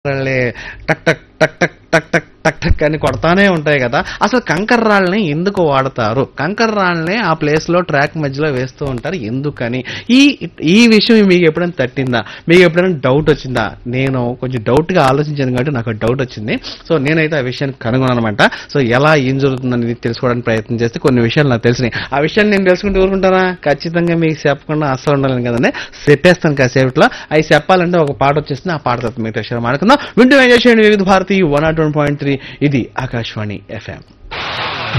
రాళ్ళే టక్ టక్ టక్ టక్ టక్ టక్ టక్ టక్ అని కొడతానే ఉంటాయి కదా అసలు కంకర రాళ్ళని ఎందుకు వాడతారు కంకర రాళ్ళని ఆ ప్లేస్ లో ట్రాక్ మధ్యలో వేస్తూ ఉంటారు ఎందుకని ఈ ఈ విషయం మీకు ఎప్పుడైనా తట్టిందా మీకు ఎప్పుడైనా డౌట్ వచ్చిందా నేను కొంచెం డౌట్ గా ఆలోచించాను కాబట్టి నాకు డౌట్ వచ్చింది సో నేనైతే ఆ విషయాన్ని కనుగొన్నాను అనమాట సో ఎలా ఏం జరుగుతుందని తెలుసుకోవడానికి ప్రయత్నం చేస్తే కొన్ని విషయాలు నాకు తెలిసినాయి ఆ విషయాన్ని నేను తెలుసుకుంటూ ఊరుకుంటానా ఖచ్చితంగా మీకు చెప్పకుండా అస్సలు ఉండాలని కదండి చెప్పేస్తాను కాసేపట్లో అవి చెప్పాలంటే ఒక పాట వచ్చేస్తుంది ఆ పాట తర్వాత మీకు విషయాలు మాట్లాడుకుందాం వింటూ ఎంజాయ్ చేయండి Vividh Bharati one nought one point three ఇది ఆకాశవాణి ఎఫ్ఎం